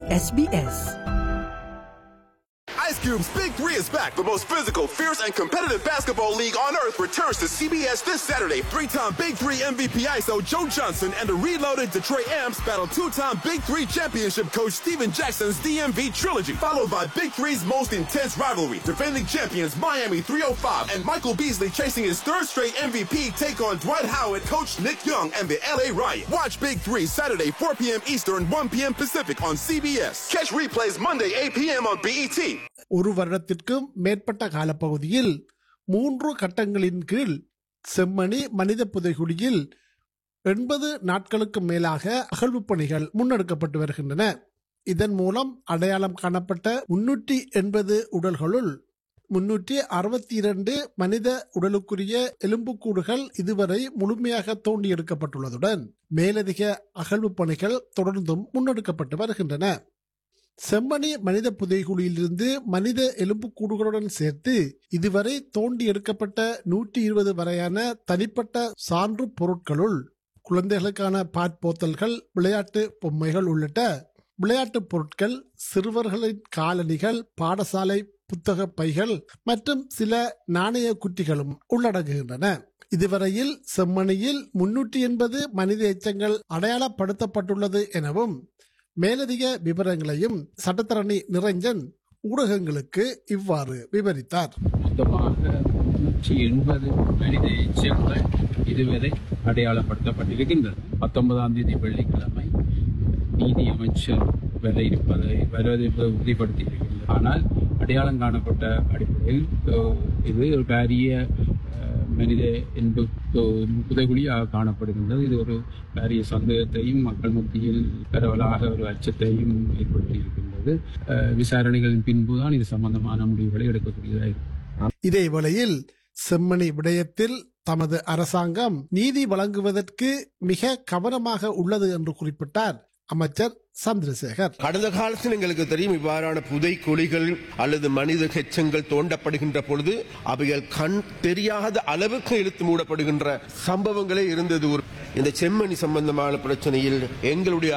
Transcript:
SBS. Ice Cube's Big Three is back. The most physical, fierce, and competitive basketball league on earth returns to CBS this Saturday. Three-time Big Three MVP ISO Joe Johnson and the reloaded Detroit Amps battle two-time Big Three championship coach Steven Jackson's DMV trilogy, followed by Big Three's most intense rivalry. Defending champions Miami 305 and Michael Beasley chasing his third straight MVP take on Dwight Howard, coach Nick Young, and the LA Riot. Watch Big Three Saturday 4 p.m. Eastern, 1 p.m. Pacific on CBS. Catch replays Monday 8 p.m. on BET. ஒரு வருடத்திற்கும் மேற்பட்ட காலப்பகுதியில் மூன்று கட்டங்களின் கீழ் செம்மணி மனித புதைகுழியில் எண்பது நாட்களுக்கு மேலாக அகழ்வு பணிகள் முன்னெடுக்கப்பட்டு வருகின்றன இதன் மூலம் அடையாளம் காணப்பட்ட முன்னூற்றி எண்பது உடல்களுள் முன்னூற்றி அறுபத்தி இரண்டு மனித உடலுக்குரிய எலும்புக்கூடுகள் இதுவரை முழுமையாக தோண்டி எடுக்கப்பட்டுள்ளதுடன் மேலதிக அகழ்வு பணிகள் தொடர்ந்தும் முன்னெடுக்கப்பட்டு வருகின்றன செம்மணி மனித புதைகுழியிலிருந்து மனித எலும்புக்கூடுகளுடன் சேர்த்து இதுவரை தோண்டி எடுக்கப்பட்ட நூற்றி இருபது வரையான தனிப்பட்ட சான்று பொருட்களுள் குழந்தைகளுக்கான பாட்போத்தல்கள் விளையாட்டு பொம்மைகள் உள்ளிட்ட விளையாட்டுப் பொருட்கள் சிறுவர்களின் காலணிகள் பாடசாலை புத்தக பைகள் மற்றும் சில நாணய குட்டிகளும் உள்ளடங்குகின்றன இதுவரையில் செம்மணியில் முன்னூற்றி எண்பது மனித எச்சங்கள் அடையாளப்படுத்தப்பட்டுள்ளது எனவும் மேலதிக விவரங்களையும் சட்டத்தரணி நிரஞ்சன் ஊடகங்களுக்கு இவ்வாறு விவரித்தார் மொத்தமாக நூற்றி எண்பது மனித எச்சங்கள் இதுவரை அடையாளப்படுத்தப்பட்டிருக்கின்றன பத்தொன்பதாம் தேதி வெள்ளிக்கிழமை நீதி அமைச்சர் வர இருப்பதை வருவதை உறுதிப்படுத்தியிருக்கின்றது ஆனால் அடையாளம் காணப்பட்ட அடிப்படையில் அஹ், இது ஒரு பாரிய அஹ், மனித என்பு புதைகுழியாக காணப்படுகின்றது இது ஒரு பாரிய சந்தேகத்தையும் மக்கள் மத்தியில் பரவலாக ஒரு அச்சத்தையும் ஏற்படுத்தி இருக்கின்றது அஹ், விசாரணைகளின் பின்புதான் இது சம்பந்தமான முடிவுகளை எடுக்கக்கூடியதாக இருக்கும் இதே வேளையில் செம்மணி விடயத்தில் தமது அரசாங்கம் நீதி வழங்குவதற்கு மிக கவனமாக உள்ளது என்று குறிப்பிட்டார் அமைச்சர் சந்திரசேகர் கடந்த காலத்தில் எங்களுக்கு தெரியும் இவ்வாறான புதை குழிகள் அல்லது மனித எச்சங்கள் தோண்டப்படுகின்ற பொழுது அவைகள் கண் தெரியாத அளவுக்கு இழுத்து மூடப்படுகின்ற சம்பவங்களே இருந்தது ஒரு இந்த செம்மணி சம்பந்தமான பிரச்சனையில் எங்களுடைய